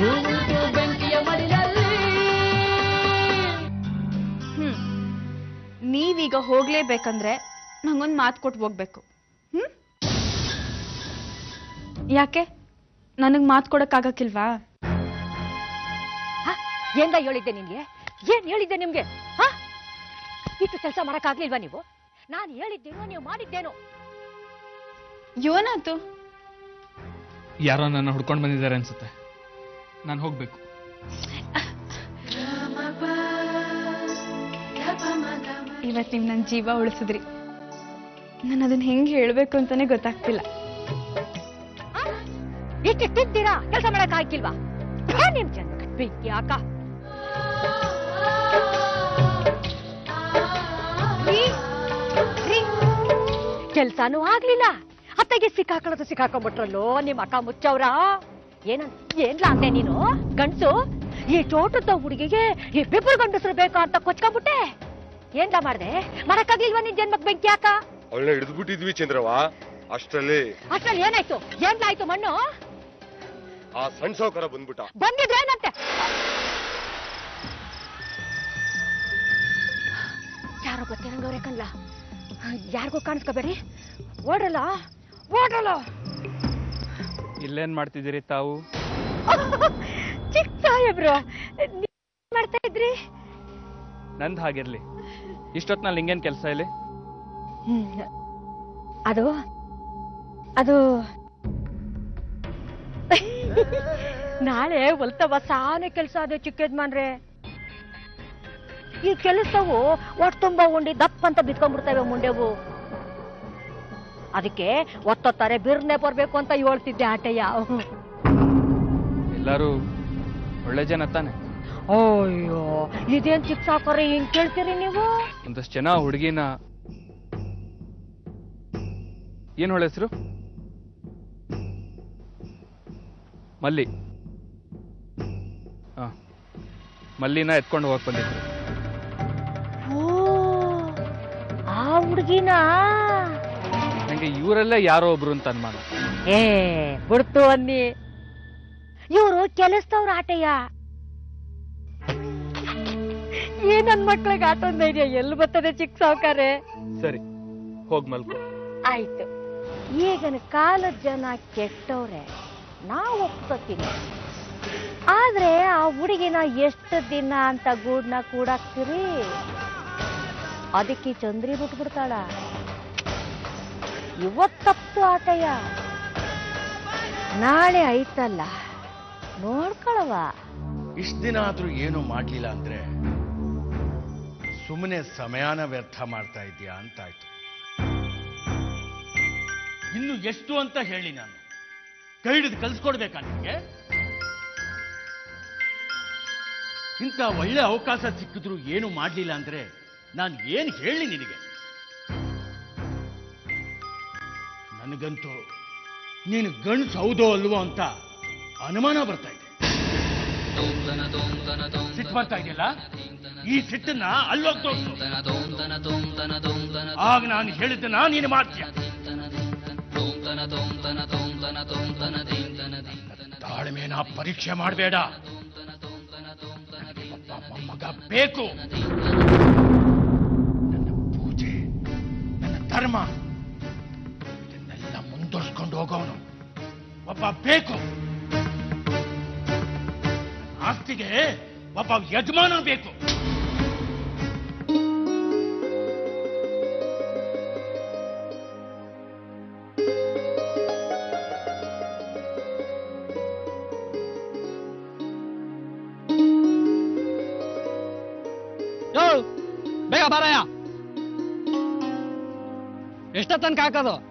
ಹೂವುಂಟು ಬೆಂಕಿಯ ಮಡಿಲಲ್ಲಿ ಹ್ಮ್ ನೀವೀಗ ಹೋಗ್ಲೇಬೇಕಂದ್ರೆ ನಂಗೊಂದು ಮಾತು ಕೊಟ್ಟು ಹೋಗ್ಬೇಕು ಹ್ಮ್ ಯಾಕೆ ನನಗೆ ಮಾತು ಕೊಡಕ್ಕಾಗಕ್ಕಿಲ್ವಾ ಏನ್ದ ಹೇಳಿದ್ದೆ ನಿಮ್ಗೆ ಏನ್ ಹೇಳಿದ್ದೆ ನಿಮ್ಗೆ ಹ ಇಷ್ಟು ಕೆಲಸ ಮಾಡಕ್ಕಾಗ್ಲಿಲ್ವಾ ನೀವು ನಾನು ಹೇಳಿದ್ದೇನೋ ನೀವು ಮಾಡಿದ್ದೇನೋ ಯೋನಾತು ಯಾರೋ ನನ್ನ ಹುಡ್ಕೊಂಡು ಬಂದಿದ್ದಾರೆ ಅನ್ಸುತ್ತೆ ನಾನು ಹೋಗ್ಬೇಕು ಇವತ್ತು ನೀವು ನನ್ನ ಜೀವ ಉಳಿಸಿದ್ರಿ ನಾನು ಅದನ್ನ ಹೆಂಗೆ ಹೇಳಬೇಕು ಅಂತಾನೆ ಗೊತ್ತಾಗ್ತಿಲ್ಲ ಇಷ್ಟು ತಿಂತೀರಾ ಕೆಲಸ ಮಾಡಕ್ ಆಗಿಲ್ವಾ ನಿಮ್ ಜನ್ಮ ಬೆಂಕಿ ಯಾಕ ಕೆಲ್ಸಾನು ಆಗ್ಲಿಲ್ಲ ಅತ್ತಗೆ ಸಿಕ್ಕಾಕೊಳ್ಳೋದು ಸಿಕ್ಕಾಕೊಂಡ್ಬಿಟ್ರಲ್ಲೋ ನಿಮ್ ಅಕ್ಕ ಮುಚ್ಚವ್ರ ಏನ ಏನ್ಲ ಅಂದೆ ನೀನು ಗಂಡ್ಸು ಈ ಚೋಟದ ಹುಡುಗಿಗೆ ಈ ಬಿಬ್ಬರು ಗಂಡಸರು ಬೇಕಾ ಅಂತ ಕೊಚ್ಕೊಂಡ್ಬಿಟ್ಟೆ ಏನ್ಲ ಮಾಡ್ದೆ ಮಾಡಕ್ಕಾಗ್ಲಿಲ್ವಾ ನಿನ್ ಜನ್ಮಕ್ ಬೆಂಕಿ ಯಾಕ ಅವಳನ್ನ ಹಿಡಿದ್ಬಿಟ್ಟಿದ್ವಿ ಚಂದ್ರವ ಅಷ್ಟರಲ್ಲಿ ಅಷ್ಟ್ರಲ್ಲಿ ಏನಾಯ್ತು ಏನ್ಲಾಯ್ತು ಮಣ್ಣು ಆ ಸಣ್ಣ ಸಾವುಕಾರ ಬಂದ್ಬಿಟ್ಟ ಬಂದಿದ್ರೇನಂತೆ ಯಾರೋ ಗೊತ್ತಿರಂಗವ್ರೆ ಕನ್ಲ ಯಾರಿಗೂ ಕಾಣಿಸ್ಕೋಬೇಡಿ ಓಡ್ರಲ್ಲ ಓಡ್ರಲ್ಲ ಇಲ್ಲೇನ್ ಮಾಡ್ತಿದ್ದೀರಿ ತಾವು ಚಿಕ್ಕ ಸಾಹೇಬ್ರು ನೀವ್ ಏನ್ ಮಾಡ್ತಾ ಇದ್ರಿ ನಂದ್ ಹಾಗಿರ್ಲಿ ಇಷ್ಟೊತ್ನಲ್ಲಿ ಹಿಂಗೇನ್ ಕೆಲಸ ಇಲ್ಲಿ ಅದು ಅದು ನಾಳೆ ಹೊಲ್ತ ಸಾನೆ ಕೆಲಸ ಅದೇ ಚಿಕ್ಕ ಯಜಮಾನ್ರೆ ಈ ಕೆಲಸವು ಒಟ್ಟು ತುಂಬಾ ಉಂಡಿ ದಪ್ಪ ಅಂತ ಬಿದ್ಕೊಂಡ್ಬಿಡ್ತವೆ ಮುಂಡೆವು ಅದಕ್ಕೆ ಒತ್ತೊತ್ತಾರೆ ಬಿರ್ನೆ ಬರ್ಬೇಕು ಅಂತ ಹೇಳ್ತಿದ್ದೆ ಆಟಯ್ಯ ಎಲ್ಲಾರು ಒಳ್ಳೆ ಜನ ತಾನೆ ಅಯ್ಯೋ ಇದೇನ್ ಚಿಕ್ಕ ಸಾಕೋರಿ ಹಿಂಗ್ ಕೇಳ್ತೀರಿ ನೀವು ಒಂದಷ್ಟು ಜನ ಹುಡುಗಿನ ಏನ್ ಅವಳ ಹೆಸರು ಮಲ್ಲಿ ಹಾ ಮಲ್ಲಿನ ಎತ್ಕೊಂಡು ಹೋಗಕ್ ಬಂದಿದ್ರು ಓ ಆ ಹುಡ್ಗಿನಾ ನಂಗೆ ಇವರೆಲ್ಲ ಯಾರೋ ಒಬ್ರು ಅಂತ ಅನುಮಾನ ಏ ಬಿಡ್ತು ಅನ್ನಿ ಇವರು ಕೆಲಸದವ್ರ ಆಟಯ್ಯ ಏ ನನ್ ಮಕ್ಳಿಗೆ ಆಟೊಂದ್ ಧೈರ್ಯ ಎಲ್ಲಿ ಬರ್ತದೆ ಚಿಕ್ಕ ಸಾವುಕಾರೆ ಸರಿ ಹೋಗ್ ಮಲ್ಕೋ ಆಯ್ತು ಈಗಿನ ಕಾಲದ ಜನ ಕೆಟ್ಟವ್ರೆ ನಾವು ಒಪ್ಕೋತೀನಿ ಆದ್ರೆ ಆ ಹುಡುಗಿನ ಎಷ್ಟು ದಿನ ಅಂತ ಗೂಡ್ನ ಕೂಡಾಕ್ತಿರಿ ಅದಕ್ಕೆ ಈ ಚಂದ್ರಿ ಬಿಟ್ಬಿಡ್ತಾಳ ಇವತ್ತಪ್ತು ಆಟಯ್ಯ ನಾಳೆ ಐತಲ್ಲ ನೋಡ್ಕೊಳವ ಇಷ್ಟ ದಿನ ಆದ್ರೂ ಏನು ಮಾಡ್ಲಿಲ್ಲ ಅಂದ್ರೆ ಸುಮ್ಮನೆ ಸಮಯಾನ ವ್ಯರ್ಥ ಮಾಡ್ತಾ ಇದೀಯಾ ಅಂತಾಯ್ತು ಇನ್ನು ಎಷ್ಟು ಅಂತ ಹೇಳಿ ನಾನು ಕೈ ಹಿಡಿದು ಕಲ್ಸ್ಕೊಡ್ಬೇಕಾ ನಿಮಗೆ ಇಂಥ ಒಳ್ಳೆ ಅವಕಾಶ ಸಿಕ್ಕಿದ್ರು ಏನು ಮಾಡ್ಲಿಲ್ಲ ಅಂದ್ರೆ ನಾನು ಏನು ಹೇಳಿ ನಿನಗೆ ನನಗಂತೂ ನೀನು ಗಂಡ್ಸ್ ಹೌದೋ ಅಲ್ವೋ ಅಂತ ಅನುಮಾನ ಬರ್ತಾ ಇದೆ ಸಿಟ್ಟು ಬರ್ತಾ ಇದೆಯಲ್ಲ ಈ ಸಿಟ್ಟನ್ನ ಅಲ್ಲೋಗ್ ತೋರ್ಸು ಆಗ ನಾನು ಹೇಳಿದ್ದನ್ನ ನೀನು ಮಾಡ್ತೀಯ ನನ್ನ ತಾಳ್ಮೆನ ಪರೀಕ್ಷೆ ಮಾಡಬೇಡ ಮಗ ಬೇಕು ನನ್ನ ಪೂಜೆ ನನ್ನ ಧರ್ಮ ಇದನ್ನೆಲ್ಲ ಮುಂದುವರ್ಸ್ಕೊಂಡು ಹೋಗೋನು ಒಬ್ಬ ಬೇಕು ನನ್ನ ಆಸ್ತಿಗೆ ಒಬ್ಬ ಯಜಮಾನ ಬೇಕು ಯೋ ಬೇಗ ಬಾರಯ್ಯ ಎಷ್ಟ ತನಕ ಹಾಕೋದು